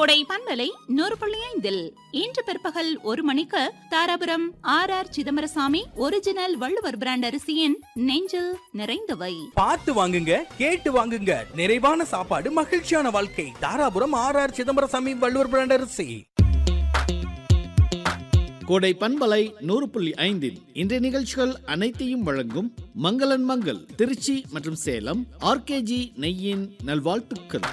கோடை பண்பலை நூறு புள்ளி ஐந்தில் இன்று பிற்பகல் ஒரு மணிக்கு Dharapuram R R Chidambarasamy original Valluvar brand அரிசியின் நெஞ்சில் நிறைந்தவை பார்த்து வாங்குங்க கேட்டு வாங்குங்க நிறைவான சாப்பாடு மகிழ்ச்சியான வாழ்க்கை Dharapuram R R Chidambarasamy Valluvar brand அரிசி கோடை பண்பலை நூறு புள்ளி ஐந்தில் இன்றைய நிகழ்ச்சிகள் அனைத்தையும் வழங்கும் மங்களன் மங்கள் திருச்சி மற்றும் சேலம் ஆர்கேஜி நெய்யின் நல்வாழ்த்துக்கள்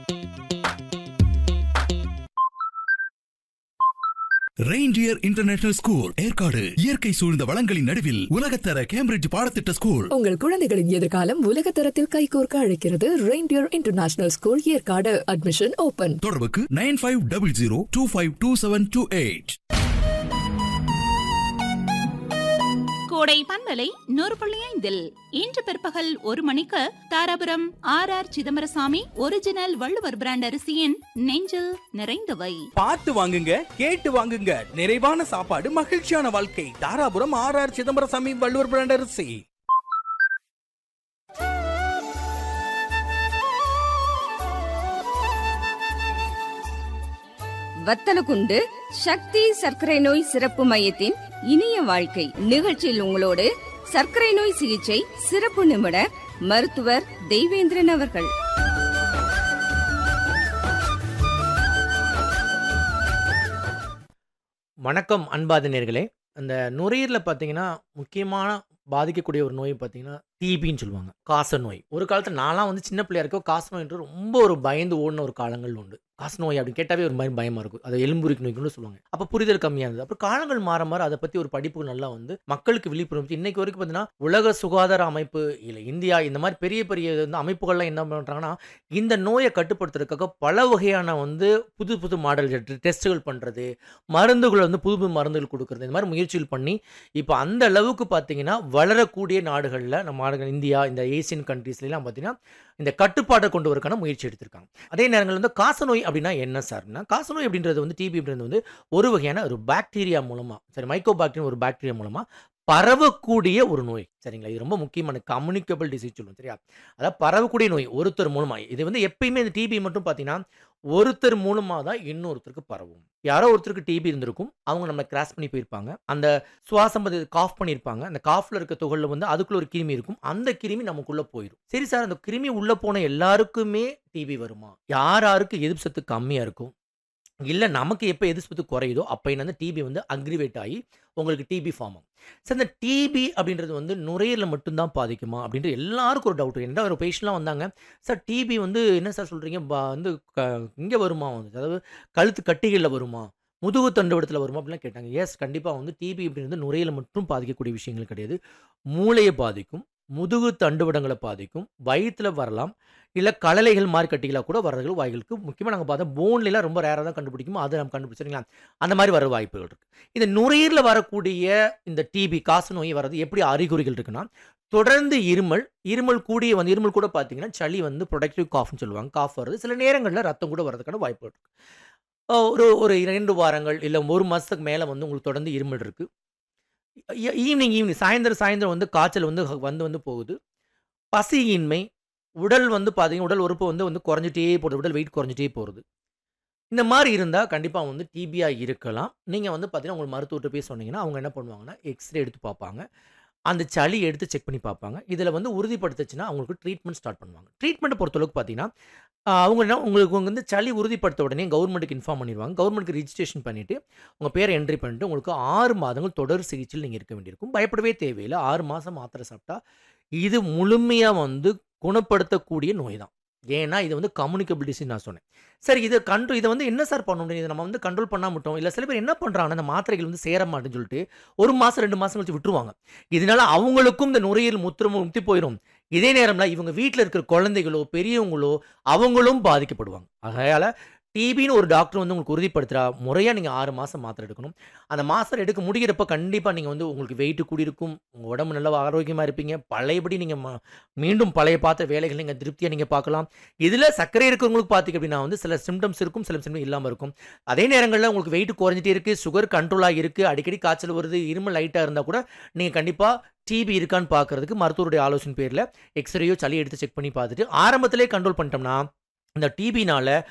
ரெயின்டியர் இன்டர்நேஷனல் ஸ்கூல் ஏற்காடு இயற்கை சூழ்ந்த வளங்களின் நடுவில் உலகத்தர கேம்பிரிட்ஜ் பாடத்திட்ட ஸ்கூல் உங்கள் குழந்தைகளின் எதிர்காலம் உலக தரத்தில் கைகோர்க்க அழைக்கிறது Reindeer international school Yercaud admission open தொடர்புக்கு nine five double zero two five two seven two eight Kodai பண்பலை நூறு புள்ளி ஐந்தில் இன்று பிற்பகல் ஒரு மணிக்கு Dharapuram R R Chidambarasamy original Valluvar brand அரிசியின் நெஞ்சில் நிறைந்தவை பார்த்து வாங்குங்க கேட்டு வாங்குங்க நிறைவான சாப்பாடு மகிழ்ச்சியான வாழ்க்கை Dharapuram R R Chidambarasamy Valluvar brand அரிசி வத்தலகுண்டு சக்தி சர்க்கரை நோய் சிறப்பு மையத்தின் இனிய வாழ்க்கை நிகழ்ச்சியில் உங்களோடு சர்க்கரை நோய் சிகிச்சை சிறப்பு நிபுணர் மருத்துவர் தெய்வேந்திரன் அவர்கள் வணக்கம் அன்பாத நேர்களே அந்த நுரையீரலில் பார்த்தீங்கன்னா முக்கியமான பாதிக்கக்கூடிய ஒரு நோய் பார்த்தீங்கன்னா டிபின்னு சொல்லுவாங்க காச நோய் ஒரு காலத்தில் நான்லாம் வந்து சின்ன பிள்ளையா இருக்கோ காச நோய்ன்றது ரொம்ப ஒரு பயந்து ஓடின ஒரு காலங்கள் உண்டு காச நோய் அப்படின்னு கேட்டாவே ஒரு மாதிரி பயமாக இருக்கும் அதை எலும்புரிக்கு நோய்க்குன்னு சொல்லுவாங்க அப்போ புரிதல் கம்மியாக இருந்தது அப்புறம் காலங்கள் மாற மாற அதை பற்றி ஒரு படிப்பு நல்லா வந்து மக்களுக்கு விழிப்புணர்வு இன்னைக்கு வரைக்கும் பார்த்தீங்கன்னா உலக சுகாதார அமைப்பு இல்லை இந்தியா இந்த மாதிரி பெரிய பெரிய வந்து அமைப்புகள்லாம் என்ன பண்ணுறாங்கன்னா இந்த நோயை கட்டுப்படுத்துறதுக்காக பல வகையான வந்து புது புது மாடல் டெஸ்ட்டுகள் பண்ணுறது மருந்துகளை வந்து புது புது மருந்துகள் கொடுக்குறது இந்த மாதிரி முயற்சிகள் பண்ணி இப்போ அந்த அளவுக்கு பார்த்தீங்கன்னா வளரக்கூடிய நாடுகளில் நம்ம நாடுகள் இந்தியா இந்த ஏசியன் கண்ட்ரீஸ்லாம் பார்த்தீங்கன்னா இந்த கட்டுப்பாட்டை கொண்டு வரக்கான முயற்சி எடுத்திருக்காங்க அதே நேரங்களில் வந்து காசநோய் அப்படின்னா என்ன சார்னா காசநோய் அப்படின்றது வந்து டிபி அப்படின்றது வந்து ஒரு வகையான ஒரு பாக்டீரியா மூலமாக சரி மைக்கோ பாக்டீரியா ஒரு பாக்டீரியா மூலமாக பரவக்கூடிய ஒரு நோய் சரிங்களா இது ரொம்ப முக்கியமான கம்யூனிகபிள் டிசீஸ் சொல்லுவோம் சரியா அதாவது பரவக்கூடிய நோய் ஒருத்தர் மூலமாக இது வந்து எப்பயுமே இந்த டிபி மட்டும் பார்த்தீங்கன்னா ஒருத்தர் மூலமாக தான் இன்னொருத்தருக்கு பரவும் யாரோ ஒருத்தருக்கு டிபி இருந்திருக்கும் அவங்க நம்ம கிராஸ் பண்ணி போயிருப்பாங்க அந்த சுவாசம் வந்து காஃப் பண்ணியிருப்பாங்க அந்த காஃப்ல இருக்க துகளில் வந்து அதுக்குள்ள ஒரு கிருமி இருக்கும் அந்த கிருமி நமக்குள்ள போயிடும் சரி சார் அந்த கிருமி உள்ள போன எல்லாருக்குமே டிபி வருமா யார் யாருக்கு எதிர்ப்பு சத்து கம்மியாக இருக்கும் இல்லை நமக்கு எப்போ எதிர்ப்பு குறையுதோ அப்போ வந்து டிபி வந்து அக்ரிவேட் ஆகி உங்களுக்கு டிபி ஃபார்ம் ஆகும் சார் இந்த டிபி அப்படின்றது வந்து நுரையீரலில் மட்டும்தான் பாதிக்குமா அப்படின்ற எல்லாருக்கும் ஒரு டவுட் என்ன ஒரு பேஷண்ட்லாம் வந்தாங்க சார் டிபி வந்து என்ன சார் சொல்கிறீங்க வந்து இங்கே வருமா வந்து அதாவது கழுத்து கட்டிகளில் வருமா முதுகு தண்டுவடத்தில் வருமா அப்படிலாம் கேட்டாங்க எஸ் கண்டிப்பாக வந்து டிபி அப்படின்றது நுரையில் மட்டும் பாதிக்கக்கூடிய விஷயங்கள் கிடையாது மூளையை பாதிக்கும் முதுகு தண்டுவடங்களை பாதிக்கும் வயிற்றில் வரலாம் இல்லை கலலைகள் மாதிரி கட்டிகளாக கூட வர்றதுகள் வாய்களுக்கு முக்கியமாக நாங்கள் பார்த்தா போன்லாம் ரொம்ப ரேராக தான் கண்டுபிடிக்குமோ அதை நம்ம கண்டுபிடிச்சிருங்களா அந்த மாதிரி வர வாய்ப்புகள் இருக்குது இந்த நுரையீரலில் வரக்கூடிய இந்த டிபி காசு நோய் வர்றது எப்படி அறிகுறிகள் இருக்குன்னா தொடர்ந்து இருமல் இருமல் கூடிய வந்து இருமல் கூட பார்த்தீங்கன்னா சளி வந்து ப்ரொடக்டிவ் காஃப்னு சொல்லுவாங்க காஃப் வருது சில நேரங்களில் ரத்தம் கூட வரதுக்கான வாய்ப்பு இருக்குது ஒரு ஒரு இரண்டு வாரங்கள் இல்லை ஒரு மாதத்துக்கு மேலே வந்து உங்களுக்கு தொடர்ந்து இருமல் இருக்குது ஈவினிங் ஈவினிங் சாயந்தரம் சாயந்தரம் வந்து காய்ச்சல் வந்து வந்து வந்து போகுது பசியின்மை உடல் வந்து பார்த்தீங்கன்னா உடல் உறுப்பு வந்து வந்து குறைஞ்சிட்டே போகுது உடல் வெயிட் குறைஞ்சிட்டே போகிறது இந்த மாதிரி இருந்தால் கண்டிப்பாக வந்து டிபியாக இருக்கலாம் நீங்கள் வந்து பார்த்தீங்கன்னா உங்களுக்கு மருத்துவர்கிட்ட போய் சொன்னீங்கன்னா அவங்க என்ன பண்ணுவாங்கன்னா எக்ஸ்ரே எடுத்து பார்ப்பாங்க அந்த சளி எடுத்து செக் பண்ணி பார்ப்பாங்க இதில் வந்து உறுதிப்படுத்துச்சுன்னா அவங்களுக்கு ட்ரீட்மெண்ட் ஸ்டார்ட் பண்ணுவாங்க ட்ரீட்மெண்ட் பொறுத்தளவுக்கு பார்த்தீங்கன்னா அவங்க என்ன உங்களுக்கு வந்து சளி உறுதிப்படுத்த உடனே கவர்மெண்ட்டுக்கு இன்ஃபார்ம் பண்ணிடுவாங்க கவர்மெண்ட்டுக்கு ரிஜிஸ்ட்ரேஷன் பண்ணிவிட்டு உங்கள் பேரை என்ட்ரி பண்ணிட்டு உங்களுக்கு ஆறு மாதங்கள் தொடர் சிகிச்சையில் நீங்கள் இருக்க வேண்டியிருக்கும் பயப்படவே தேவையில்லை ஆறு மாதம் மாத்திரை சாப்பிட்டா இது முழுமையாக வந்து குணப்படுத்தக்கூடிய நோய் தான் ஏன்னா இது வந்து கம்யூனிகபிள் டிசீஸ் நான் சொன்னேன் சரி இதை கண்ட்ரோல் இதை வந்து என்ன சார் பண்ண முடியும் இதை நம்ம வந்து கண்ட்ரோல் பண்ண மாட்டோம் இல்லை சில பேர் என்ன பண்ணுறாங்கன்னா அந்த மாத்திரைகள் வந்து சேர மாட்டேன்னு சொல்லிட்டு ஒரு மாதம் ரெண்டு மாதம் கழிச்சு விட்டுருவாங்க இதனால அவங்களுக்கும் இந்த நுரையீரல் முத்திரம் முத்தி போயிடும் இதே நேரம்ல இவங்க வீட்டில் இருக்கிற குழந்தைகளோ பெரியவங்களோ அவங்களும் பாதிக்கப்படுவாங்க அதனால் டிபின்னு ஒரு டாக்டர் வந்து உங்களுக்கு உறுதிப்படுத்துகிறா முறையாக நீங்கள் ஆறு மாதம் மாத்திரை எடுக்கணும் அந்த மாத்திரை எடுக்க முடிகிறப்ப கண்டிப்பாக நீங்கள் வந்து உங்களுக்கு வெயிட்டு கூடியிருக்கும் உங்கள் உடம்பு நல்லா ஆரோக்கியமாக இருப்பீங்க பழையபடி நீங்கள் மீண்டும் பழைய பார்த்த வேலைகள் நீங்கள் திருப்தியாக நீங்கள் பார்க்கலாம் இதில் சர்க்கரை இருக்கிறவங்களுக்கு பார்த்திங்க அப்படின்னா வந்து சில சிம்டம்ஸ் இருக்கும் சில சிம்டம் இல்லாமல் இருக்கும் அதே நேரங்களில் உங்களுக்கு வெயிட் குறைஞ்சிட்டே இருக்குது சுகர் கண்ட்ரோலாக இருக்குது அடிக்கடி காய்ச்சல் வருது இருமல் லைட்டாக இருந்தால் கூட நீங்கள் கண்டிப்பாக டிபி இருக்கான்னு பார்க்கறதுக்கு மருத்துவருடைய ஆலோசனை பேரில் எக்ஸ்ரேயோ சளி எடுத்து செக் பண்ணி பார்த்துட்டு ஆரம்பத்திலே கண்ட்ரோல் பண்ணிட்டோம்னா இந்த டிபினால